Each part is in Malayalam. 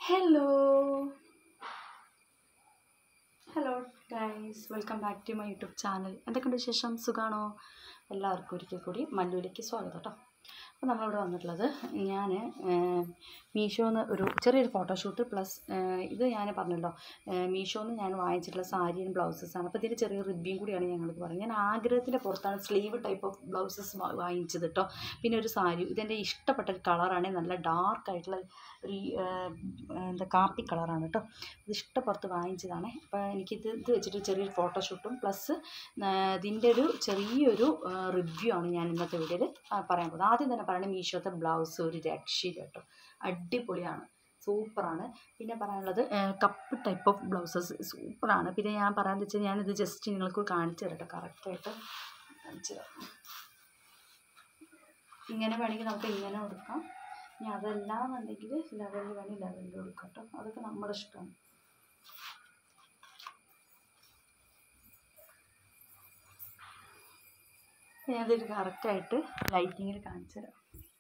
hello hello guys welcome back to my YouTube channel എന്തൊക്കെയുണ്ട് വിശേഷം സുഖാണോ എല്ലാവർക്കും ഒരിക്കൽ കൂടി മല്ലൂരിലേക്ക് സ്വാഗതം കേട്ടോ അപ്പോൾ നമ്മളിവിടെ വന്നിട്ടുള്ളത് ഞാൻ മീഷോന്ന് ഒരു ചെറിയൊരു ഫോട്ടോഷൂട്ട് പ്ലസ് ഇത് ഞാൻ പറഞ്ഞല്ലോ മീഷോന്ന് ഞാൻ വാങ്ങിച്ചിട്ടുള്ള സാരിയും ബ്ലൗസസാണ് അപ്പോൾ ഇതിൻ്റെ ചെറിയ റിവ്യൂ കൂടിയാണ് ഞങ്ങൾക്ക് പറയുന്നത് ഞാൻ ആഗ്രഹത്തിൻ്റെ പുറത്താണ് സ്ലീവ് ടൈപ്പ് ഓഫ് ബ്ലൗസസ് വാങ്ങിച്ചത് കേട്ടോ പിന്നെ ഒരു സാരി ഇതെൻ്റെ ഇഷ്ടപ്പെട്ട ഒരു കളറാണ് നല്ല ഡാർക്ക് ആയിട്ടുള്ള ഒരു എന്താ കാപ്പി കളറാണ് കേട്ടോ ഇത് ഇഷ്ടപ്പുറത്ത് വാങ്ങിച്ചതാണ് അപ്പോൾ എനിക്കിത് ഇത് വെച്ചിട്ട് ചെറിയൊരു ഫോട്ടോഷൂട്ടും പ്ലസ് ഇതിൻ്റെ ഒരു ചെറിയൊരു റിവ്യൂ ആണ് ഞാൻ ഇന്നത്തെ വീഡിയോയിൽ പറയാൻ പോകുന്നത് ആദ്യം തന്നെ പറയണത് മീഷോത്തെ ബ്ലൗസ് ഒരു രക്ഷയില്ല കേട്ടോ അടിപൊളിയാണ് സൂപ്പറാണ് പിന്നെ പറയാനുള്ളത് കപ്പ് ടൈപ്പ് ഓഫ് ബ്ലൗസസ് സൂപ്പറാണ് പിന്നെ ഞാൻ പറയാമെന്ന് വെച്ചാൽ ഞാനിത് ജസ്റ്റ് നിങ്ങൾക്ക് കാണിച്ചു തരട്ടെ കറക്റ്റായിട്ട് കാണിച്ചു തരാം ഇങ്ങനെ വേണമെങ്കിൽ നമുക്ക് ഇങ്ങനെ കൊടുക്കാം ഇനി അതല്ലാന്നുണ്ടെങ്കിൽ ലെവലിൽ വേണമെങ്കിൽ ലെവലിൽ കൊടുക്കാം കേട്ടോ അതൊക്കെ നമ്മുടെ ഇഷ്ടമാണ് ഞാനതൊരു കറക്റ്റായിട്ട് ലൈറ്റിങ്ങിൽ കാണിച്ചു തരാം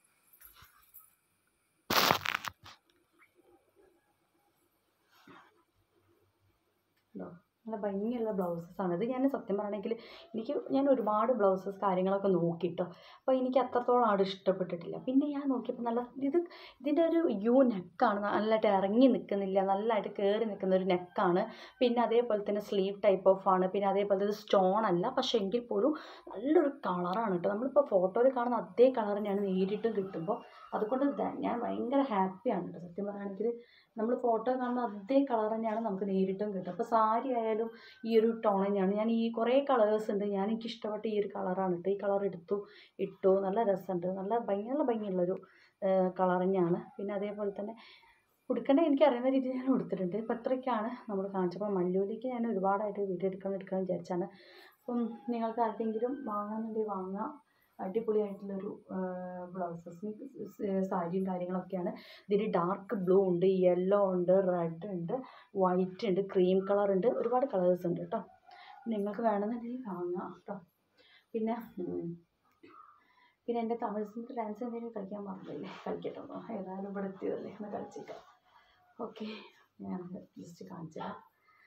ഉണ്ടോ നല്ല ഭംഗിയുള്ള ബ്ലൗസസ് ആണ് ഇത് ഞാൻ സത്യം പറയുകയാണെങ്കിൽ എനിക്ക് ഞാൻ ഒരുപാട് ബ്ലൗസസ് കാര്യങ്ങളൊക്കെ നോക്കിട്ടോ അപ്പോൾ എനിക്ക് അത്രത്തോളം ആട് ഇഷ്ടപ്പെട്ടിട്ടില്ല പിന്നെ ഞാൻ നോക്കിയപ്പോൾ നല്ല ഇത് ഇതിൻ്റെ ഒരു യു നെക്കാണ് നല്ലതായിട്ട് ഇറങ്ങി നിൽക്കുന്നില്ല നല്ലതായിട്ട് കയറി നിൽക്കുന്ന ഒരു നെക്കാണ് പിന്നെ അതേപോലെ തന്നെ സ്ലീവ് ടൈപ്പ് ഓഫ് ആണ് പിന്നെ അതേപോലെ ഇത് സ്റ്റോൺ അല്ല പക്ഷേ എങ്കിൽ പോലും നല്ലൊരു കളറാണ് കേട്ടോ നമ്മളിപ്പോൾ ഫോട്ടോയിൽ കാണുന്ന അതേ കളർ തന്നെയാണ് നേരിട്ടും കിട്ടുമ്പോൾ അതുകൊണ്ട് ഞാൻ ഭയങ്കര ഹാപ്പിയാണ് കേട്ടോ സത്യം പറയുകയാണെങ്കിൽ നമ്മൾ ഫോട്ടോ കാണുന്ന അതേ കളർ തന്നെയാണ് നമുക്ക് നേരിട്ടും കിട്ടുക അപ്പോൾ സാരി ആയാലും ഈ ഒരു ടോൺ തന്നെയാണ് ഞാൻ ഈ കുറേ കളേഴ്സ് ഉണ്ട് ഞാൻ എനിക്ക് ഇഷ്ടപ്പെട്ട ഈ ഒരു കളറാണ് കേട്ടോ ഈ കളർ എടുത്തു ഇട്ടു നല്ല രസമുണ്ട് നല്ല ഭംഗി നല്ല ഭംഗിയുള്ളൊരു കളർ തന്നെയാണ് പിന്നെ അതേപോലെ തന്നെ ഉടുക്കേണ്ട എനിക്ക് അറിയുന്ന രീതിയിൽ ഞാൻ ഉടുത്തിട്ടുണ്ട് ഇപ്പം എത്രയ്ക്കാണ് നമ്മൾ കാണിച്ചപ്പോൾ മല്ലൂരിക്ക് ഞാൻ ഒരുപാടായിട്ട് വീഡിയോ എടുക്കണം എടുക്കണം വിചാരിച്ചാണ് അപ്പം നിങ്ങൾക്ക് ആർക്കെങ്കിലും വാങ്ങണമെന്നുണ്ടെങ്കിൽ വാങ്ങാം അടിപൊളിയായിട്ടുള്ളൊരു ബ്ലൗസസ് സാരിയും കാര്യങ്ങളൊക്കെയാണ് ഇതിൽ ഡാർക്ക് ബ്ലൂ ഉണ്ട് യെല്ലോ ഉണ്ട് റെഡ് ഉണ്ട് വൈറ്റ് ഉണ്ട് ക്രീം കളർ ഉണ്ട് ഒരുപാട് കളേഴ്സ് ഉണ്ട് കേട്ടോ നിങ്ങൾക്ക് വേണമെന്നുണ്ടെങ്കിൽ വാങ്ങാം കേട്ടോ പിന്നെ പിന്നെ എൻ്റെ തമിഴ് സിനിമ ഡാൻസ് എന്തെങ്കിലും കളിക്കാൻ പറഞ്ഞില്ലേ കളിക്കട്ടോ ഏതായാലും ഇവിടെ എത്തിയതല്ലേ ഒന്ന് കളിച്ചേക്കാം ഓക്കെ ഞാൻ ജസ്റ്റ് കാണിച്ചു തരാം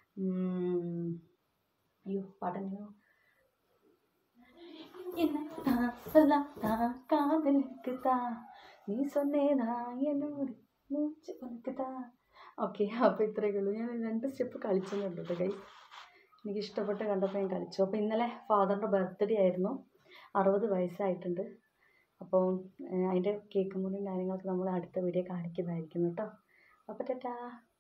അയ്യോ പാട്ടെങ്കിലും കാതലുக்கு தான் നീ சொன்னேனா എന്നോട് മൂച്ച് ഉനക്ക് താ ഓക്കെ അപ്പോൾ ഇത്രയൊക്കെ ഉള്ളൂ ഞാൻ രണ്ട് സ്റ്റെപ്പ് കളിച്ചെന്നുണ്ട് കേട്ടോ ഗൈസ് എനിക്ക് ഇഷ്ടപ്പെട്ട് കണ്ടപ്പോൾ ഞാൻ കളിച്ചു അപ്പോൾ ഇന്നലെ ഫാദറിൻ്റെ ബർത്ത്ഡേ ആയിരുന്നു അറുപത് വയസ്സായിട്ടുണ്ട് അപ്പോൾ അതിൻ്റെ കേക്ക് മുറിയും കാര്യങ്ങളൊക്കെ നമ്മൾ അടുത്ത വീഡിയോ കാണിക്കുന്നതായിരിക്കും കേട്ടോ അപ്പോൾ ടാറ്റാ